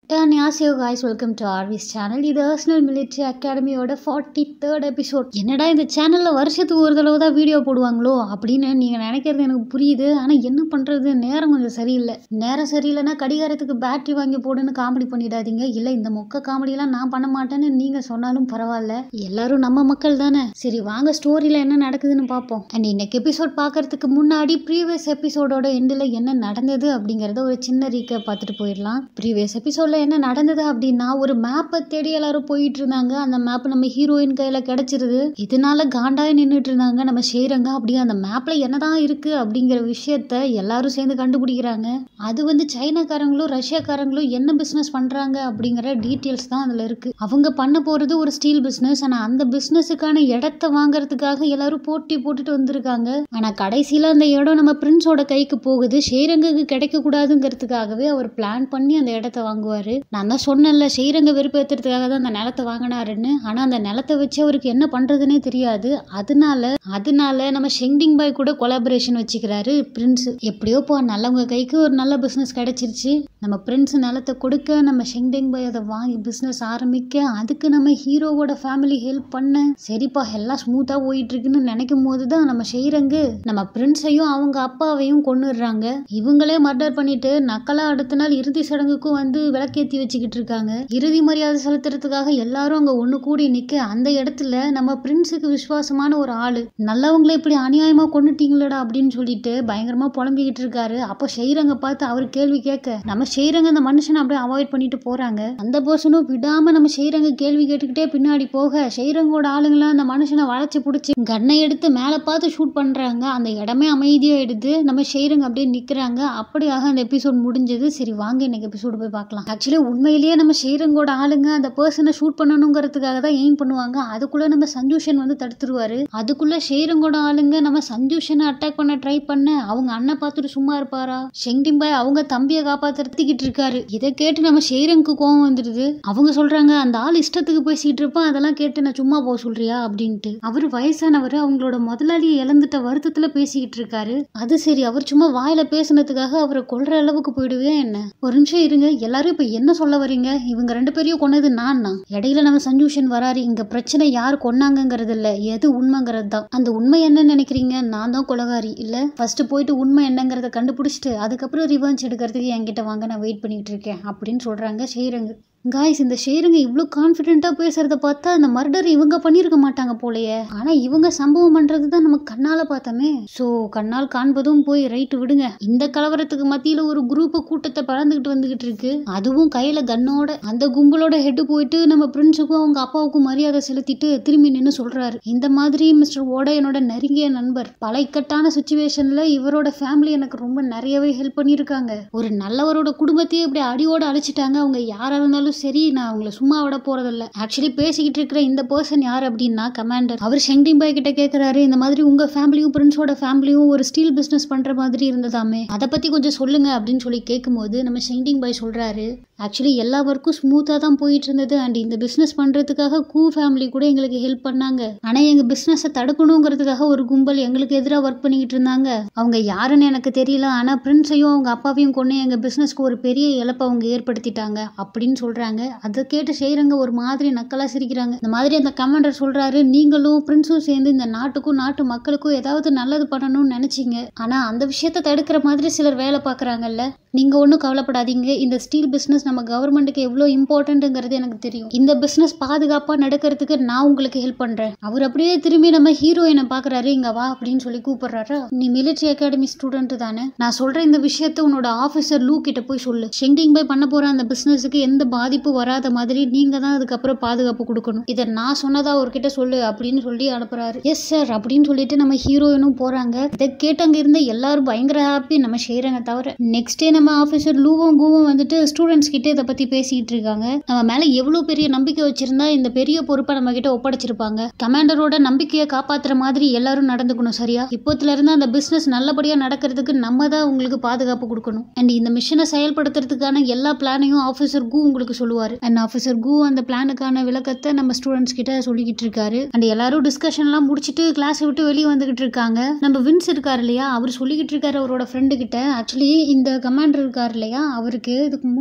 ஞாசியோ guys welcome to ஆர்விஸ் channel இது personal military அகாடமியோட ஃபார்ட்டி தேர்ட் எபிசோட் என்னடா இந்த சேனலில் வருஷத்துக்கு ஒரு தடவை தான் வீடியோ போடுவாங்களோ அப்படின்னு நீங்கள் நினைக்கிறது எனக்கு புரியுது ஆனால் என்ன பண்ணுறது நேரம் கொஞ்சம் சரியில்லை நேரம் சரியில்லைன்னா கடிகாரத்துக்கு பேட்டரி வாங்கி போடுன்னு காமெடி பண்ணிடாதீங்க இல்லை இந்த மொக்க காமெடியெல்லாம் நான் பண்ண மாட்டேன்னு நீங்கள் சொன்னாலும் பரவாயில்ல எல்லாரும் நம்ம மக்கள் தானே சரி வாங்க ஸ்டோரியில் என்ன நடக்குதுன்னு பார்ப்போம் அண்ட் இன்னைக்கு எபிசோட் பார்க்கறதுக்கு முன்னாடி ப்ரீவியஸ் எபிசோடோட எண்டில் என்ன நடந்தது அப்படிங்கிறத ஒரு சின்ன ரீக்கை பார்த்துட்டு போயிடலாம் ப்ரீவியஸ் எபிசோடில் என்ன நடந்தது அப்படின்னா ஒரு மேப்பை தேடி எல்லாரும் போயிட்டு இருந்தாங்க அந்த மேப் நம்ம ஹீரோயின் கையில கிடைச்சிருது இதனால காண்டாய் நின்றுட்டு இருந்தாங்க நம்ம செய்யறங்க அப்படியே அந்த மேப்ல என்னதான் இருக்கு அப்படிங்கிற விஷயத்த எல்லாரும் சேர்ந்து கண்டுபிடிக்கிறாங்க அது வந்து சைனாக்காரங்களும் ரஷ்யாக்காரங்களும் என்ன பிசினஸ் பண்றாங்க அப்படிங்கிற டீட்டெயில்ஸ் தான் அதுல இருக்கு அவங்க பண்ண போறது ஒரு ஸ்டீல் பிசினஸ் ஆனா அந்த பிசினஸுக்கான இடத்த வாங்குறதுக்காக எல்லாரும் போட்டி போட்டுட்டு வந்திருக்காங்க ஆனா கடைசியில அந்த இடம் நம்ம பிரின்ஸோட கைக்கு போகுது ஷேரங்குக்கு கிடைக்க கூடாதுங்கிறதுக்காகவே அவர் பிளான் பண்ணி அந்த இடத்த வாங்குவாரு நான் தான் சொன்னேன்ல ஷெய்ரங்க வெறுப்பேற்றுறதுக்காக தான் அந்த நிலத்தை வாங்கினாருன்னு ஆனா அந்த நிலத்தை வச்சு அவருக்கு என்ன பண்றதுனே தெரியாது அதனால அதனால நம்ம ஷெங்டிங் பாய் கூட கொலாபரேஷன் வச்சுக்கிறாரு பிரின்ஸ் எப்படியோ போ நல்லவங்க கைக்கு ஒரு நல்ல பிசினஸ் கிடைச்சிருச்சு நம்ம பிரின்ஸ் நிலத்தை கொடுக்க நம்ம ஷெங்டிங் பாய் அதை வாங்கி பிசினஸ் ஆரம்பிக்க அதுக்கு நம்ம ஹீரோவோட ஃபேமிலி ஹெல்ப் பண்ண சரிப்பா எல்லாம் ஸ்மூத்தா போயிட்டு இருக்குன்னு நினைக்கும் போது தான் நம்ம ஷெய்ரங்கு நம்ம பிரின்ஸையும் அவங்க அப்பாவையும் கொன்னுடுறாங்க இவங்களே மர்டர் பண்ணிட்டு நக்கலா அடுத்த நாள் இறுதி சடங்குக்கும் வந்து விளக்கேத்தி வச்சுக்கிட்டு இருக்காங்க இறுதி மரியாதை செலுத்துறதுக்காக எல்லாரும் அங்க ஒண்ணு கூடி நிக்க அந்த இடத்துல நம்ம பிரின்ஸுக்கு விசுவாசமான ஒரு ஆளு நல்லவங்களே இப்படி அநியாயமா கொண்டுட்டீங்களடா அப்படின்னு சொல்லிட்டு பயங்கரமா புலம்பிக்கிட்டு இருக்காரு அப்போ ஷெய்ரங்க பார்த்து அவர் கேள்வி கேட்க நம்ம ஷெய்ரங்க அந்த மனுஷனை அப்படியே அவாய்ட் பண்ணிட்டு போறாங்க அந்த பர்சனும் விடாம நம்ம ஷெய்ரங்க கேள்வி கேட்டுக்கிட்டே பின்னாடி போக ஷெய்ரங்கோட ஆளுங்களாம் அந்த மனுஷனை வளைச்சு பிடிச்சி கண்ணை எடுத்து மேலே பார்த்து ஷூட் பண்றாங்க அந்த இடமே அமைதியாயிடுது நம்ம ஷெய்ரங்க அப்படியே நிக்கிறாங்க அப்படியாக அந்த எபிசோட் முடிஞ்சது சரி வாங்க இன்னைக்கு எபிசோடு போய் பார்க்கலாம் ஆக்சுவலி உண்மையிலேயே நம்ம ஷெய்ரங்கோட ஆளுங்க அந்த பர்சனை ஷூட் பண்ணணுங்கிறதுக்காக தான் எய்ம் பண்ணுவாங்க அதுக்குள்ள நம்ம சஞ்சூஷன் வந்து தடுத்துருவாரு அதுக்குள்ள ஷெய்ரங்கோட ஆளுங்க நம்ம சஞ்சூஷனை அட்டாக் பண்ண ட்ரை பண்ண அவங்க அண்ணன் பார்த்துட்டு சும்மா இருப்பாரா ஷெங்டிங் பாய் அவங்க தம்பியை காப்பாத்துறதுக்கிட்டு இருக்காரு இதை கேட்டு நம்ம ஷெய்ரங்க்கு கோவம் வந்துடுது அவங்க சொல்றாங்க அந்த ஆள் இஷ்டத்துக்கு பேசிட்டு இருப்பான் அதெல்லாம் கேட்டு நான் சும்மா போக சொல்றியா அப்படின்ட்டு அவர் வயசானவர் அவங்களோட முதலாளியை இழந்துட்ட வருத்தத்துல பேசிக்கிட்டு இருக்காரு அது சரி அவர் சும்மா வாயில பேசுனதுக்காக அவரை கொல்ற அளவுக்கு போயிடுவே என்ன ஒரு நிமிஷம் இருங்க எல்லாரும் இப்ப என்ன சொல்ல வரீங்க இவங்க ரெண்டு பேரையும் கொன்னது நான் தான் இடையில நம்ம சஞ்சூஷன் வராரு இங்க பிரச்சனை யார் கொன்னாங்கங்கிறது இல்ல எது உண்மைங்கிறது தான் அந்த உண்மை என்ன நினைக்கிறீங்க நான் தான் கொலகாரி இல்ல ஃபர்ஸ்ட் போயிட்டு உண்மை என்னங்கிறத கண்டுபிடிச்சிட்டு அதுக்கப்புறம் ரிவெஞ்ச் எடுக்கிறதுக்கு என்கிட்ட வாங்க நான் வெயிட் பண்ணிட்டு இருக்கேன் அப்படின்னு சொல்றாங்க செய்யறங்க காய்ஸ் இந்த ஷேருங்க இவ்வளோ கான்ஃபிடென்ட்டாக பேசுறத பார்த்தா அந்த மர்டர் இவங்க பண்ணியிருக்க மாட்டாங்க போலயே ஆனால் இவங்க சம்பவம் பண்ணுறது தான் நம்ம கண்ணால் பார்த்தோமே ஸோ கண்ணால் காண்பதும் போய் ரைட்டு விடுங்க இந்த கலவரத்துக்கு மத்தியில் ஒரு குரூப்பு கூட்டத்தை பறந்துக்கிட்டு வந்துகிட்டு இருக்கு அதுவும் கையில் கன்னோட அந்த கும்பலோட ஹெட்டு போயிட்டு நம்ம பிரின்ஸுக்கும் அவங்க அப்பாவுக்கும் மரியாதை செலுத்திட்டு திரும்பி நின்று சொல்றாரு இந்த மாதிரி மிஸ்டர் ஓட என்னோட நெருங்கிய நண்பர் பல இக்கட்டான சுச்சுவேஷன்ல இவரோட ஃபேமிலி எனக்கு ரொம்ப நிறையவே ஹெல்ப் பண்ணியிருக்காங்க ஒரு நல்லவரோட குடும்பத்தையே இப்படி அடியோட அழிச்சிட்டாங்க அவங்க யாரா இருந்தாலும் சரி நான் அவங்கள சும்மா விட போறதில்ல ஆக்சுவலி பேசிக்கிட்டு இருக்கிற இந்த பர்சன் யார் அப்படின்னா கமாண்டர் அவர் ஷெங்டிங் பாய் கிட்ட கேட்கிறாரு இந்த மாதிரி உங்க ஃபேமிலியும் பிரின்ஸோட ஃபேமிலியும் ஒரு ஸ்டீல் பிசினஸ் பண்ற மாதிரி இருந்ததாமே அதை பத்தி கொஞ்சம் சொல்லுங்க அப்படின்னு சொல்லி கேட்கும்போது நம்ம ஷெங்டிங் பாய் சொல்றாரு ஆக்சுவலி எல்லா ஒர்க்கும் ஸ்மூத்தாக தான் போயிட்டு இருந்தது அண்ட் இந்த பிஸ்னஸ் பண்ணுறதுக்காக கூ ஃபேமிலி கூட எங்களுக்கு ஹெல்ப் பண்ணாங்க ஆனால் எங்கள் பிஸ்னஸை தடுக்கணுங்கிறதுக்காக ஒரு கும்பல் எங்களுக்கு எதிராக ஒர்க் பண்ணிக்கிட்டு இருந்தாங்க அவங்க யாருன்னு எனக்கு தெரியல ஆனால் பிரின்ஸையும் அவங்க அப்பாவையும் கொண்டு எங்கள் பிஸ்னஸ்க்கு ஒரு பெரிய இழப்பை அவங்க ஏற்படுத்திட்டாங்க அப்படின்னு சொல்கிறாங்க அதை கேட்டு செய்கிறவங்க ஒரு மாதிரி நக்கலாக சிரிக்கிறாங்க இந்த மாதிரி அந்த கமாண்டர் சொல்கிறாரு நீங்களும் பிரின்ஸும் சேர்ந்து இந்த நாட்டுக்கும் நாட்டு மக்களுக்கும் ஏதாவது நல்லது பண்ணணும்னு நினச்சிங்க ஆனால் அந்த விஷயத்த தடுக்கிற மாதிரி சிலர் வேலை பார்க்குறாங்கல்ல நீங்கள் ஒன்றும் கவலைப்படாதீங்க இந்த ஸ்டீல் பிஸ்னஸ் நம்ம கவர்மெண்ட்டுக்கு எவ்வளோ இம்பார்ட்டன்ட்டுங்கிறது எனக்கு தெரியும் இந்த பிஸ்னஸ் பாதுகாப்பாக நடக்கிறதுக்கு நான் உங்களுக்கு ஹெல்ப் பண்ணுறேன் அவர் அப்படியே திரும்பி நம்ம ஹீரோயினை பார்க்குறாரு இங்கே வா அப்படின்னு சொல்லி கூப்பிடுறாரு நீ மிலிட்ரி அகாடமி ஸ்டூடெண்ட் தானே நான் சொல்கிற இந்த விஷயத்த உன்னோட ஆஃபீஸர் லூ கிட்ட போய் சொல்லு ஷெங்கிங் போய் பண்ண போகிற அந்த பிஸ்னஸுக்கு எந்த பாதிப்பு வராத மாதிரி நீங்கள் தான் அதுக்கப்புறம் பாதுகாப்பு கொடுக்கணும் இதை நான் சொன்னதா அவர்கிட்ட சொல்லு அப்படின்னு சொல்லி அனுப்புறாரு எஸ் சார் அப்படின்னு சொல்லிட்டு நம்ம ஹீரோயினும் போகிறாங்க இதை கேட்டு அங்கே இருந்த எல்லாரும் பயங்கர ஹாப்பி நம்ம செய்கிறாங்க தவிர நெக்ஸ்ட் டே நம்ம ஆஃபீஸர் லூவும் கூவும் வந்துட்டு ஸ்டூடெண்ட்ஸ் கிட்ட இதை பற்றி பேசிக்கிட்டு இருக்காங்க நம்ம மேலே எவ்வளோ பெரிய நம்பிக்கை வச்சிருந்தா இந்த பெரிய பொறுப்பை நம்ம கிட்ட ஒப்படைச்சிருப்பாங்க கமாண்டரோட நம்பிக்கையை காப்பாத்துற மாதிரி எல்லாரும் நடந்துக்கணும் சரியா இப்போத்துல இருந்து அந்த பிசினஸ் நல்லபடியா நடக்கிறதுக்கு நம்ம தான் உங்களுக்கு பாதுகாப்பு கொடுக்கணும் அண்ட் இந்த மிஷனை செயல்படுத்துறதுக்கான எல்லா பிளானையும் ஆஃபீஸர் கு உங்களுக்கு சொல்லுவாரு அண்ட் ஆஃபீஸர் கு அந்த பிளானுக்கான விளக்கத்தை நம்ம ஸ்டூடெண்ட்ஸ் கிட்ட சொல்லிக்கிட்டு இருக்காரு அண்ட் எல்லாரும் டிஸ்கஷன்லாம் முடிச்சுட்டு கிளாஸ் விட்டு வெளியே வந்துகிட்டு இருக்காங்க நம்ம வின்ஸ் இருக்காரு இல்லையா அவர் சொல்லிக்கிட்டு இருக்காரு அவரோட ஃப்ரெண்டு கிட்ட ஆக்சுவலி இந்த கமாண்டர் இருக்கார் இல்லையா அவருக்கு இதுக்கு முன்னாடி வரை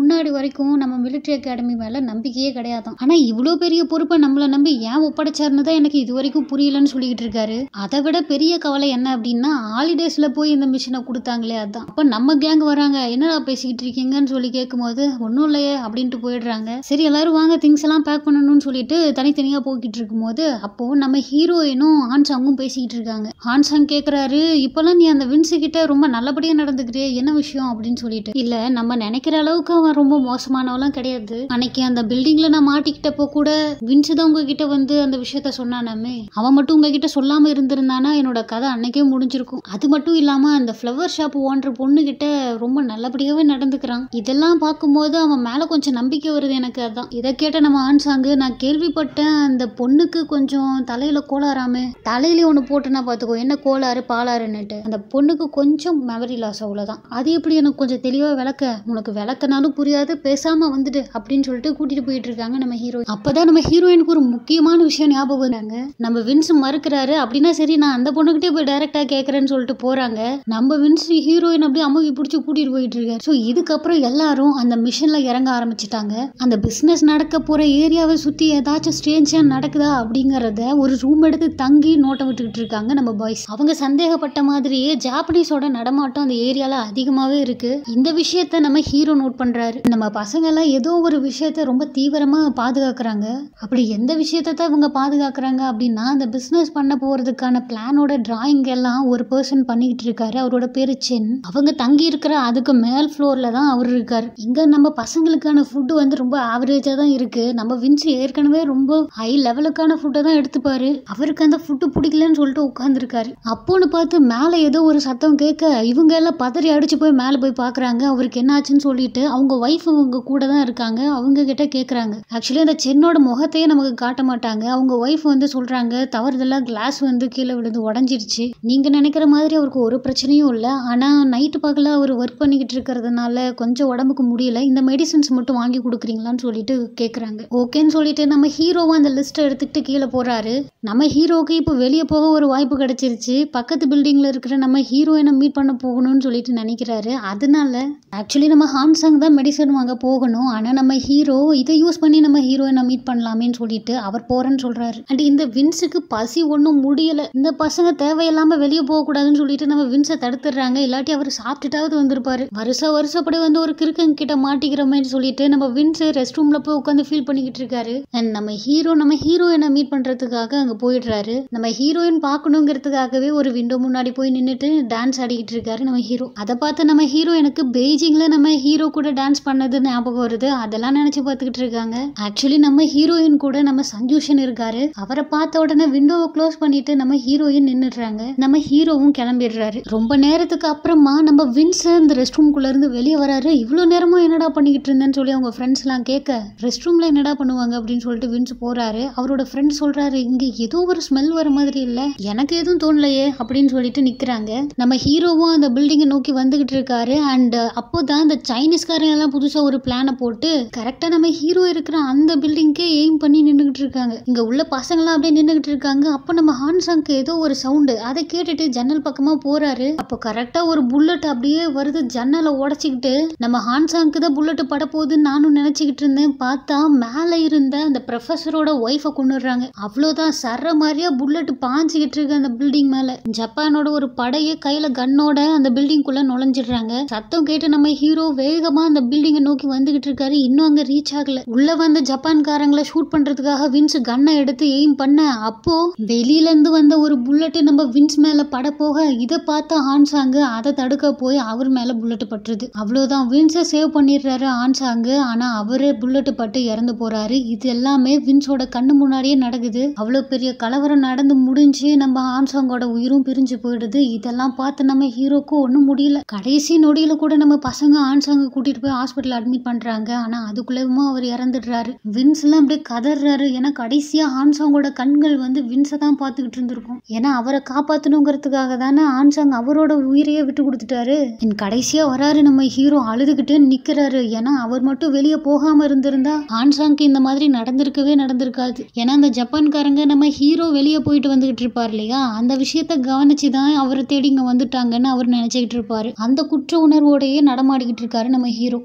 வரைக்கும் நம்ம மிலிட்ரி அகாடமி மேல நம்பிக்கையே கிடையாதான் ஆனா இவ்வளோ பெரிய பொறுப்பை நம்மளை நம்பி ஏன் ஒப்படைச்சாருன்னு தான் எனக்கு இது வரைக்கும் புரியலன்னு சொல்லிக்கிட்டு இருக்காரு அதை விட பெரிய கவலை என்ன அப்படின்னா ஹாலிடேஸ்ல போய் இந்த மிஷினை கொடுத்தாங்களே அதான் அப்ப நம்ம கேங் வராங்க என்னடா பேசிக்கிட்டு இருக்கீங்கன்னு சொல்லி கேட்கும்போது ஒன்றும் இல்லையே அப்படின்ட்டு போயிடுறாங்க சரி எல்லாரும் வாங்க திங்ஸ் எல்லாம் பேக் பண்ணணும்னு சொல்லிட்டு தனித்தனியா போய்கிட்டு இருக்கும்போது அப்போ நம்ம ஹீரோயினும் ஹான்சாங்கும் பேசிக்கிட்டு இருக்காங்க ஹான்சாங் கேக்குறாரு இப்பெல்லாம் நீ அந்த வின்ஸு கிட்ட ரொம்ப நல்லபடியா நடந்துக்கிறியே என்ன விஷயம் அப்படின்னு சொல்லிட்டு இல்ல நம்ம நினைக்கிற அளவுக்கு அவன் ரொம்ப மோசமானவெல்லாம் கிடையாது அன்னைக்கு அந்த பில்டிங்ல நான் மாட்டிக்கிட்டப்போ கூட வின்ஸு தான் உங்ககிட்ட வந்து அந்த விஷயத்த சொன்னானாமே அவன் மட்டும் உங்ககிட்ட சொல்லாம இருந்திருந்தானா என்னோட கதை அன்னைக்கே முடிஞ்சிருக்கும் அது மட்டும் இல்லாம அந்த ஃப்ளவர் ஷாப் ஓன்ற பொண்ணு கிட்ட ரொம்ப நல்லபடியாவே நடந்துக்கிறான் இதெல்லாம் பார்க்கும்போது அவன் மேல கொஞ்சம் நம்பிக்கை வருது எனக்கு அதான் இதை கேட்ட நம்ம ஆன்சாங்கு நான் கேள்விப்பட்டேன் அந்த பொண்ணுக்கு கொஞ்சம் தலையில கோளாறாமே தலையில ஒன்று போட்டுனா பார்த்துக்கோ என்ன கோளாறு பாலாறுன்னுட்டு அந்த பொண்ணுக்கு கொஞ்சம் மெமரி லாஸ் அவ்வளோதான் அது எப்படி எனக்கு கொஞ்சம் தெளிவாக விளக்க உனக்கு விளக்குனாலும் புரியாது பேசாம வந்துடு அப்படின்னு சொல்லிட்டு கூட்டிட்டு போயிட்டு இருக்காங்க நம்ம ஹீரோ அப்பதான் நம்ம ஹீரோயினுக்கு ஒரு முக்கியமான விஷயம் ஞாபகம் வந்தாங்க நம்ம வின்ஸ் மறுக்கிறாரு அப்படின்னா சரி நான் அந்த பொண்ணுகிட்டே போய் டைரக்டா கேட்கறேன்னு சொல்லிட்டு போறாங்க நம்ம வின்ஸ் ஹீரோயின் அப்படியே அமுகி பிடிச்சி கூட்டிட்டு போயிட்டு இருக்காரு ஸோ இதுக்கப்புறம் எல்லாரும் அந்த மிஷன்ல இறங்க ஆரம்பிச்சிட்டாங்க அந்த பிசினஸ் நடக்க போற ஏரியாவை சுத்தி ஏதாச்சும் ஸ்ட்ரேஞ்சா நடக்குதா அப்படிங்கறத ஒரு ரூம் எடுத்து தங்கி நோட்டம் விட்டுக்கிட்டு இருக்காங்க நம்ம பாய்ஸ் அவங்க சந்தேகப்பட்ட மாதிரியே ஜாப்பனீஸோட நடமாட்டம் அந்த ஏரியால அதிகமாவே இருக்கு இந்த விஷயத்த நம்ம ஹீரோ நோட் பண்றாரு நம்ம பசங்க எல்லாம் ஏதோ ஒரு விஷயத்த ரொம்ப தீவிரமா பாதுகாக்கிறாங்க அப்படி எந்த விஷயத்த தான் இவங்க பாதுகாக்கிறாங்க அப்படின்னா அந்த பிசினஸ் பண்ண போறதுக்கான பிளானோட டிராயிங் எல்லாம் ஒரு பர்சன் பண்ணிக்கிட்டு இருக்காரு அவரோட பேரு சென் அவங்க தங்கி இருக்கிற அதுக்கு மேல் ஃப்ளோர்ல தான் அவர் இருக்காரு இங்க நம்ம பசங்களுக்கான ஃபுட்டு வந்து ரொம்ப ஆவரேஜா தான் இருக்கு நம்ம வின்ஸ் ஏற்கனவே ரொம்ப ஹை லெவலுக்கான ஃபுட்டை தான் எடுத்துப்பாரு அவருக்கு அந்த ஃபுட்டு பிடிக்கலன்னு சொல்லிட்டு உட்காந்துருக்காரு அப்போன்னு பார்த்து மேலே ஏதோ ஒரு சத்தம் கேட்க இவங்க எல்லாம் பதறி அடிச்சு போய் மேலே போய் பார்க்குறாங்க அவருக்கு என்ன ஆச்சுன்னு சொல்லிட்டு அவங்க ஒய்ஃப் அவங்க கூட தான் இருக்காங்க அவங்க கிட்ட கேட்குறாங்க ஆக்சுவலி அந்த சென்னோட முகத்தையே நமக்கு காட்ட மாட்டாங்க அவங்க ஒய்ஃப் வந்து சொல்றாங்க தவறுதெல்லாம் கிளாஸ் வந்து கீழே விழுந்து உடஞ்சிருச்சு நீங்க நினைக்கிற மாதிரி அவருக்கு ஒரு பிரச்சனையும் இல்லை ஆனா நைட்டு பகல அவர் ஒர்க் பண்ணிக்கிட்டு இருக்கிறதுனால கொஞ்சம் உடம்புக்கு முடியல இந்த மெடிசின்ஸ் மட்டும் வாங்கி கொடுக்குறீங்களான்னு சொல்லிட்டு கேட்குறாங்க ஓகேன்னு சொல்லிட்டு நம்ம ஹீரோவும் அந்த லிஸ்ட்டை எடுத்துக்கிட்டு கீழே போறாரு நம்ம ஹீரோவுக்கு இப்போ வெளியே போக ஒரு வாய்ப்பு கிடைச்சிருச்சு பக்கத்து பில்டிங்ல இருக்கிற நம்ம ஹீரோயினை மீட் பண்ண போகணும்னு சொல்லிட்டு நினைக்கிறாரு அதனால ஆக்சுவலி நம்ம ஹான்சாங் தான் மெடிசன் வாங்க போகணும் ஆனால் நம்ம ஹீரோ இதை யூஸ் பண்ணி நம்ம ஹீரோயினை மீட் பண்ணலாமேன்னு சொல்லிட்டு அவர் போறேன்னு சொல்றாரு அண்ட் இந்த வின்ஸுக்கு பசி ஒன்றும் முடியல இந்த பசங்க தேவையில்லாம வெளியே போகக்கூடாதுன்னு சொல்லிட்டு நம்ம வின்ஸை தடுத்துடுறாங்க இல்லாட்டி அவர் சாப்பிட்டுட்டாவது வந்திருப்பாரு வருஷம் வருஷப்படி வந்து ஒரு கிறுக்கங்க கிட்ட மாட்டிக்கிற மாதிரி சொல்லிட்டு நம்ம வின்ஸ் ரெஸ்ட் ரூம்ல போய் உட்காந்து ஃபீல் பண்ணிக்கிட்டு இருக்காரு அண்ட் நம்ம ஹீரோ நம்ம ஹீரோயினை மீட் பண்றதுக்காக அங்க போயிடுறாரு நம்ம ஹீரோயின் பார்க்கணுங்கிறதுக்காகவே ஒரு விண்டோ முன்னாடி போய் நின்றுட்டு டான்ஸ் ஆடிக்கிட்டு இருக்காரு நம்ம ஹீரோ அதை பார்த்து நம்ம ஹீரோயினுக்கு பெய்ஜிங்ல நம்ம ஹீரோ கூட டான்ஸ் பண்ணது ஞாபகம் வருது அதெல்லாம் நினைச்சு பார்த்துக்கிட்டு இருக்காங்க ஆக்சுவலி நம்ம ஹீரோயின் கூட நம்ம சஞ்சூஷன் இருக்காரு அவரை பார்த்த உடனே விண்டோவை க்ளோஸ் பண்ணிட்டு நம்ம ஹீரோயின் நின்னுடுறாங்க நம்ம ஹீரோவும் கிளம்பிடுறாரு ரொம்ப நேரத்துக்கு அப்புறமா நம்ம வின்ஸ் இந்த ரெஸ்ட் ரூம்குள்ள இருந்து வெளியே வராரு இவ்வளோ நேரமா என்னடா பண்ணிக்கிட்டு இருந்தேன்னு சொல்லி அவங்க ஃப்ரெண்ட்ஸ் எல்லாம் கேட்க ரெஸ்ட் ரூம்ல என்னடா பண்ணுவாங்க அப்படின்னு சொல்லிட்டு வின்ஸ் போறாரு அவரோட ஃப்ரெண்ட் சொல்றாரு இங்க ஏதோ ஒரு ஸ்மெல் வர மாதிரி இல்ல எனக்கு எதுவும் தோணலையே அப்படின்னு சொல்லிட்டு நிக்கிறாங்க நம்ம ஹீரோவும் அந்த பில்டிங்கை நோக்கி வந்துகிட்டு இருக்காரு அண்ட் அப்போதான் இந்த சைனீஸ்காரங்க எல்லாம் புதுசா ஒரு பிளானை போட்டு கரெக்டா நம்ம ஹீரோ இருக்கிற அந்த பில்டிங்க்கே எய்ம் பண்ணி நின்றுகிட்டு இருக்காங்க இங்க உள்ள பசங்களாம் அப்படியே நின்றுகிட்டு இருக்காங்க அப்போ நம்ம ஹான்சாங்க்கு ஏதோ ஒரு சவுண்டு அதை கேட்டுட்டு ஜன்னல் பக்கமா போறாரு அப்போ கரெக்டா ஒரு புல்லட் அப்படியே வருது ஜன்னலை உடைச்சிக்கிட்டு நம்ம ஹான்சாங்க்கு தான் புல்லட் பட போகுதுன்னு நானும் நினைச்சுக்கிட்டு இருந்தேன் பார்த்தா மேல இருந்த அந்த ப்ரொஃபஸரோட ஒய்ஃபை கொண்டுடுறாங்க அவ்வளோதான் சர்ற மாதிரியா புல்லட் பாஞ்சுக்கிட்டு இருக்கு அந்த பில்டிங் மேல ஜப்பானோட ஒரு படையே கையில கன்னோட அந்த பில்டிங்குள்ள நுழைஞ்சிடுறாங்க சத்தம் கேட்டு நம்ம ஹீரோ வேகமா அந்த பில்டிங்கை நோக்கி வந்துகிட்டு இருக்காரு இன்னும் அங்க ரீச் ஆகல உள்ள வந்த ஜப்பான்காரங்களை ஷூட் பண்றதுக்காக வின்ஸ் கன்னை எடுத்து எய்ம் பண்ண அப்போ வெளியில இருந்து வந்த ஒரு புல்லட் நம்ம வின்ஸ் மேல பட போக இதை பார்த்த ஹான்சாங்கு அதை தடுக்க போய் அவர் மேல புல்லட் பட்டுருது அவ்வளவுதான் வின்ஸை சேவ் பண்ணிடுறாரு ஹான்சாங்கு ஆனா அவரே புல்லட் பட்டு இறந்து போறாரு இது எல்லாமே வின்ஸோட கண்ணு முன்னாடியே நடக்குது அவ்வளவு பெரிய கலவரம் நடந்து முடிஞ்சு நம்ம ஆன்சாங்கோட உயிரும் பிரிஞ்சு போயிடுது இதெல்லாம் பார்த்து நம்ம ஹீரோக்கும் ஒன்றும் முடியல கடைசி நொடியில கூட நம்ம பசங்க ஆன்சாங்க கூட்டிட்டு போய் ஹாஸ்பிட்டல் அட்மிட் பண்றாங்க ஆனா அதுக்குள்ளேயுமா அவர் இறந்துடுறாரு வின்ஸ் எல்லாம் அப்படியே கதறாரு ஏன்னா கடைசியா ஆன்சாங்கோட கண்கள் வந்து வின்ஸை தான் பார்த்துக்கிட்டு இருந்திருக்கும் ஏன்னா அவரை காப்பாத்தணுங்கிறதுக்காக தானே ஆன்சாங் அவரோட உயிரையே விட்டு கொடுத்துட்டாரு என் கடைசியா வராரு நம்ம ஹீரோ அழுதுகிட்டே நிக்கிறாரு ஏன்னா அவர் மட்டும் வெளியே போகாம இருந்திருந்தா ஆன்சாங்க்கு இந்த மாதிரி நடந்திருக்கவே நடந்திருக்காது ஏன்னா அந்த ஜப்பான்காரங்க நம்ம ஹீரோ வெளியே போயிட்டு வந்துகிட்டு இருப்பார் இல்லையா அந்த விஷயத்த கவனிச்சு தான் அவரை தேடி இங்க வந்துட்டாங்கன்னு அவர் நினைச்சுக்கிட்டு இருப்பாரு அந்த குற்ற உணர்வோடயே நடமாடிக்கிட்டு இருக்காரு நம்ம ஹீரோ பலத்த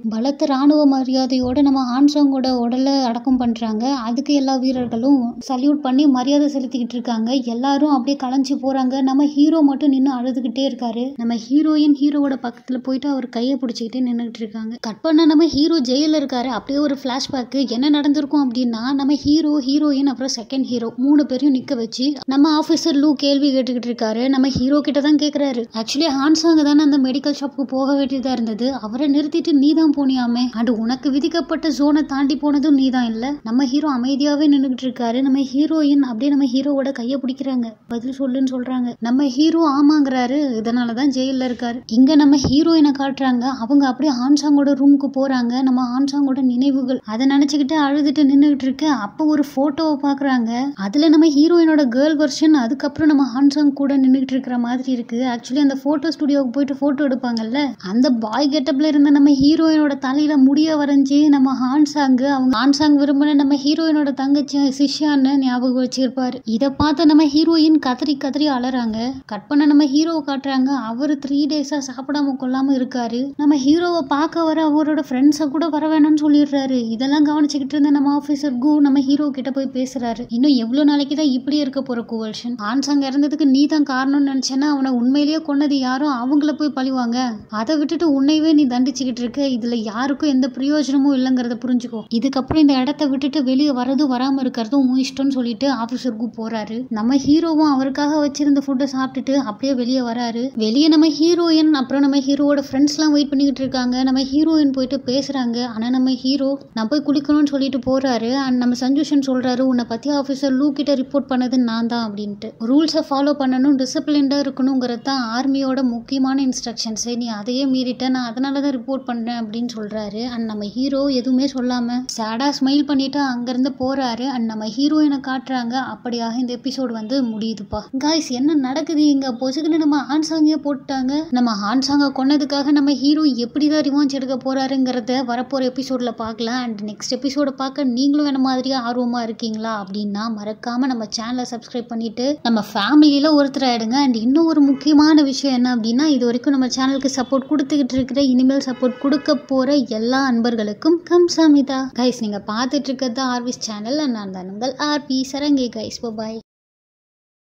ராணுவ மரியாதையோட நம்ம ஹான்சாங்கோட உடலை அடக்கம் பண்றாங்க அதுக்கு எல்லா வீரர்களும் சல்யூட் பண்ணி மரியாதை செலுத்திக்கிட்டு இருக்காங்க எல்லாரும் அப்படியே கலைஞ்சு போறாங்க நம்ம ஹீரோ மட்டும் நின்று அழுதுகிட்டே இருக்காரு நம்ம ஹீரோயின் ஹீரோவோட பக்கத்துல போயிட்டு அவர் கையை பிடிச்சிக்கிட்டே நின்றுட்டு இருக்காங்க கட் பண்ண நம்ம ஹீரோ ஜெயில இருக்காரு அப்படியே ஒரு ஃபிளாஷ்பேக் என்ன நடந்திருக்கும் அப்படின்னா நம்ம ஹீரோ ஹீரோயின் அப்புறம் செகண்ட் ஹீரோ மூணு பேரையும் நிக்க வச்சு நம்ம ஆபீசர் லூ கேள்வி கேட்டுக்கிட்டு இருக்காரு நம்ம ஹீரோ கிட்ட தான் கேக்குறாரு ஆக்சுவலி ஹான்சாங்க தானே அந்த மெடிக்கல் ஷாப்புக்கு போக வேண்டியதா இருந்தது அவரை நிறுத்திட்டு நீ தான் போனியாமே அண்ட் உனக்கு விதிக்கப்பட்ட ஜோனை தாண்டி போனதும் நீ தான் இல்ல நம்ம ஹீரோ அமைதியாவே நின்றுகிட்டு இருக்காரு நம்ம ஹீரோயின் அப்படியே நம்ம ஹீரோவோட கையை பிடிக்கிறாங்க பதில் சொல்லுன்னு சொல்றாங்க நம்ம ஹீரோ ஆமாங்கிறாரு இதனால தான் ஜெயிலில் இருக்காரு இங்க நம்ம ஹீரோயினை காட்டுறாங்க அவங்க அப்படியே ஹான்சாங்கோட ரூமுக்கு போறாங்க நம்ம ஹான்சாங்கோட நினைவுகள் அதை நினைச்சுக்கிட்டு அழுதுட்டு நின்றுகிட்டு இருக்கு அப்போ ஒரு போட்டோவை பாக்குறாங்க அதுல நம்ம ஹீரோயினோட கேர்ள் வெர்ஷன் அதுக்கப்புறம் நம்ம ஹான்சாங் கூட நின்றுகிட்டு இருக்கிற மாதிரி இருக்கு ஆக்சுவலி அந்த போட்டோ ஸ்டுடியோவுக்கு போயிட்டு போட்டோ எடுப்பாங்கல்ல அந்த பாய் கெட்டப்ல இருந்த நம்ம ஹீரோயினோட தலையில முடிய வரைஞ்சி நம்ம ஹான்சாங் அவங்க ஹான்சாங் விரும்பின நம்ம ஹீரோயினோட தங்கச்சி சிஷ்யான்னு ஞாபகம் வச்சிருப்பாரு இதை பார்த்து நம்ம ஹீரோயின் கதறி கதறி அலறாங்க கட் பண்ண நம்ம ஹீரோவை காட்டுறாங்க அவர் த்ரீ டேஸா சாப்பிடாம கொள்ளாம இருக்காரு நம்ம ஹீரோவை பார்க்க வர அவரோட ஃப்ரெண்ட்ஸை கூட வர வேணாம்னு சொல்லிடுறாரு இதெல்லாம் கவனிச்சுக்கிட்டு இருந்த நம்ம ஆஃபீஸர் கு நம்ம ஹீரோ கிட்ட போய் பேசுறாரு இன்னும் எவ்வளவு நாளைக்கு தான் இப்படி இருக்க போற குவல்ஷன் ஆன்சாங் இறந்ததுக்கு நீ தான் காரணம்னு நினைச்சேன்னா அவனை உண்மையிலேயே கொன்னது யாரோ அவங்கள போய் பழிவாங்க அதை விட்டுட்டு உன்னையவே நீ தண்டிச்சுக்கிட்டு இருக்க இதுல யாருக்கும் எந்த பிரயோஜனமும் இல்லைங்கிறத புரிஞ்சுக்கோ இதுக்கப்புறம் இந்த இடத்த விட்டுட்டு வெளியே வரதும் வராம இருக்கிறதும் உன் இஷ்டம்னு சொல்லிட்டு ஆஃபீஸருக்கு போறாரு நம்ம ஹீரோவும் அவருக்காக வச்சிருந்த ஃபுட்டை சாப்பிட்டுட்டு அப்படியே வெளியே வராரு வெளியே நம்ம ஹீரோயின் அப்புறம் நம்ம ஹீரோவோட ஃப்ரெண்ட்ஸ்லாம் வெயிட் பண்ணிக்கிட்டு இருக்காங்க நம்ம ஹீரோயின் போயிட்டு பேசுறாங்க ஆனா நம்ம ஹீரோ நான் போய் குளிக்கணும்னு சொல்லிட்டு போறாரு அண்ட் நம்ம சஞ்சூஷன் சொல்றாரு உன்னை பத்தி ஆஃபீஸர் லூ கிட்ட ரிப்போர்ட் பண்ணது நான் தான் அப்படின்ட்டு ரூல்ஸை ஃபாலோ பண்ணணும் டிசிப்ளின்டா இருக்கணுங்கிறது தான் ஆர்மியோட முக்கியமான இன்ஸ்ட்ரக்ஷன்ஸே நீ அதையே மீறிட்ட நான் அதனால தான் ரிப்போர்ட் பண்ணேன் அப்படின்னு சொல்றாரு அண்ட் நம்ம ஹீரோ எதுவுமே சொல்லாம சேடா ஸ்மைல் பண்ணிட்டு அங்கிருந்து போறாரு அண்ட் நம்ம ஹீரோயினை காட்டுறாங்க அப்படியாக இந்த எபிசோட் வந்து முடியுதுப்பா காய்ஸ் என்ன நடக்குது இங்க பொசுக்குன்னு நம்ம ஹான்சாங்கே போட்டாங்க நம்ம ஹான்சாங்க கொன்னதுக்காக நம்ம ஹீரோ எப்படிதான் ரிவான்ஸ் எடுக்க போறாருங்கிறத வரப்போற எபிசோட்ல பார்க்கலாம் அண்ட் நெக்ஸ்ட் எபிசோட பார்க்க நீங்களும் என்ன மாதிரியா ஆர்வமா இருக்கீங்களா அப்படின்னா மறக்காம நம்ம சேனலை சப்ஸ்கிரைப் பண்ணிட்டு நம்ம ஃபேமிலியில ஒருத்தர் ஆயிடுங்க அண்ட் இன்னும் ஒரு முக்கியமான விஷயம் என்ன அப்படின்னா இது வரைக்கும் நம்ம சேனலுக்கு சப்போர்ட் கொடுத்துக்கிட்டு இருக்கிற இனிமேல் சப்போர்ட் கொடுக்க போற எல்லா அன்பர்களுக்கும் கம் சமிதா கைஸ் நீங்க பார்த்துட்டு இருக்கிறது ஆர்விஸ் சேனல் நான் தான் உங்கள் ஆர்பி சரங்கே கைஸ் பாய்